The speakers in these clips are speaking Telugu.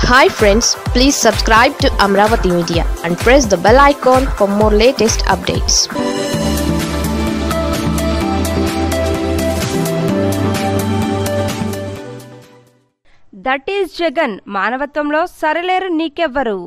hi friends please subscribe to Amaravati media and press the bell icon for more latest updates that is Jagan మానవత్వంలో Sarileru Neekevvaru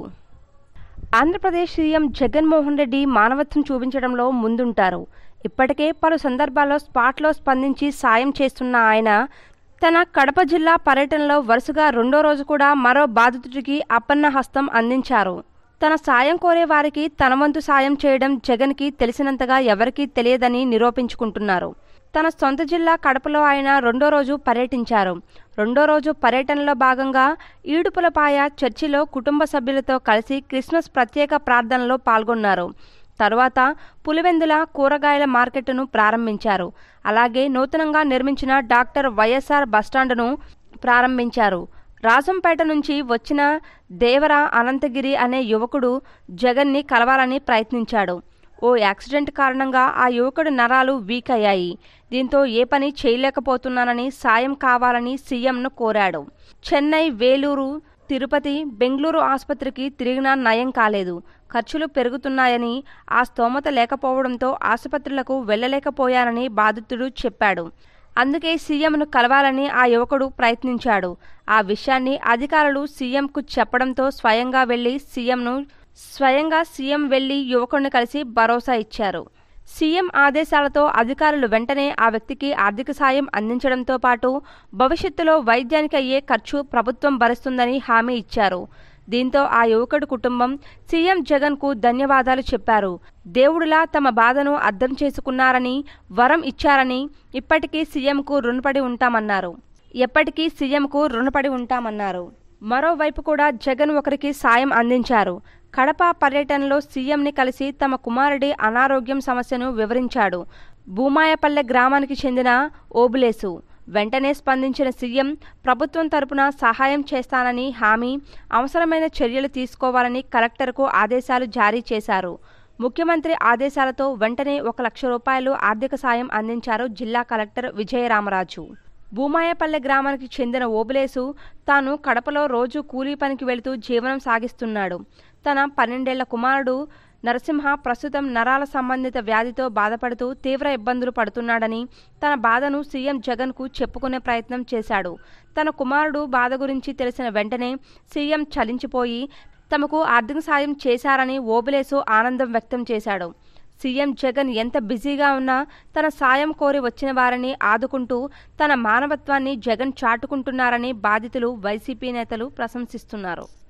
Andhra Pradesh CM Jaganmohan Reddy మానవత్వం చూపించడంలో ముందుంటారు ఇప్పటికే పలు సందర్భాల్లో స్పాట్లో స్పందించి సాయం చేస్తున్న ఆయన తన కడప జిల్లా పర్యటనలో వరుసగా రెండో రోజు కూడా మరో బాధితుడికి అప్పన్న హస్తం అందించారు తన సాయం కోరే వారికి తన వంతు సాయం చేయడం జగన్కి తెలిసినంతగా ఎవరికీ తెలియదని నిరూపించుకుంటున్నారు తన సొంత జిల్లా కడపలో ఆయన రెండో రోజు పర్యటించారు రెండో రోజు పర్యటనలో భాగంగా ఈడుపులపాయ చర్చిలో కుటుంబ సభ్యులతో కలిసి క్రిస్మస్ ప్రత్యేక ప్రార్థనలో పాల్గొన్నారు తరువాత పులివెందుల కూరగాయల మార్కెట్ను ప్రారంభించారు అలాగే నూతనంగా నిర్మించిన డాక్టర్ వైఎస్ఆర్ బస్టాండును ప్రారంభించారు రాజంపేట నుంచి వచ్చిన దేవర అనంతగిరి అనే యువకుడు జగన్ని కలవాలని ప్రయత్నించాడు ఓ యాక్సిడెంట్ కారణంగా ఆ యువకుడి నరాలు వీక్ అయ్యాయి దీంతో ఏ పని చేయలేకపోతున్నానని సాయం కావాలని సీఎంను కోరాడు చెన్నై వేలూరు తిరుపతి బెంగళూరు ఆసుపత్రికి తిరిగినా నయం కాలేదు ఖర్చులు పెరుగుతున్నాయని ఆ స్తోమత లేకపోవడంతో ఆసుపత్రులకు వెళ్లలేకపోయానని బాధితుడు చెప్పాడు అందుకే సీఎంను కలవాలని ఆ యువకుడు ప్రయత్నించాడు ఆ విషయాన్ని అధికారులు సీఎంకు చెప్పడంతో స్వయంగా వెళ్లి సీఎంను స్వయంగా సీఎం వెళ్లి యువకుడిని కలిసి భరోసా ఇచ్చారు సీఎం ఆదేశాలతో అధికారులు వెంటనే ఆ వ్యక్తికి ఆర్థిక సాయం అందించడంతో పాటు భవిష్యత్తులో వైద్యానికి అయ్యే ఖర్చు ప్రభుత్వం భరిస్తుందని హామీ ఇచ్చారు దీంతో ఆ యువకుడి కుటుంబం సీఎం జగన్కు ధన్యవాదాలు చెప్పారు దేవుడిలా తమ బాధను అర్థం చేసుకున్నారని వరం ఇచ్చారని ఇప్పటికీ సీఎంకు రుణపడి ఉంటామన్నారు ఎప్పటికీ సీఎంకు రుణపడి ఉంటామన్నారు మరోవైపు కూడా జగన్ ఒకరికి సాయం అందించారు కడప పర్యటనలో సీఎంని కలిసి తమ కుమారుడి అనారోగ్యం సమస్యను వివరించాడు భూమాయపల్లె గ్రామానికి చెందిన ఓబులేసు వెంటనే స్పందించిన సీఎం ప్రభుత్వం తరపున సహాయం చేస్తానని హామీ అవసరమైన చర్యలు తీసుకోవాలని కలెక్టర్కు ఆదేశాలు జారీ చేశారు ముఖ్యమంత్రి ఆదేశాలతో వెంటనే ఒక లక్ష రూపాయలు ఆర్థిక సాయం అందించారు జిల్లా కలెక్టర్ విజయరామరాజు భూమాయపల్లె గ్రామానికి చెందిన ఓబులేసు తాను కడపలో రోజు కూలీ పనికి వెళుతూ జీవనం సాగిస్తున్నాడు తన పన్నెండేళ్ల కుమారుడు నరసింహ ప్రస్తుతం నరాల సంబంధిత వ్యాధితో బాధపడుతూ తీవ్ర ఇబ్బందులు పడుతున్నాడని తన బాధను సీఎం జగన్కు చెప్పుకునే ప్రయత్నం చేశాడు తన కుమారుడు బాధ గురించి తెలిసిన వెంటనే సీఎం చలించిపోయి తమకు ఆర్థిక సాయం చేశారని ఓబులేసు ఆనందం వ్యక్తం చేశాడు సీఎం జగన్ ఎంత బిజీగా ఉన్నా తన సాయం కోరి వచ్చిన వారిని ఆదుకుంటూ తన మానవత్వాన్ని జగన్ చాటుకుంటున్నారని బాధితులు వైసీపీ నేతలు ప్రశంసిస్తున్నారు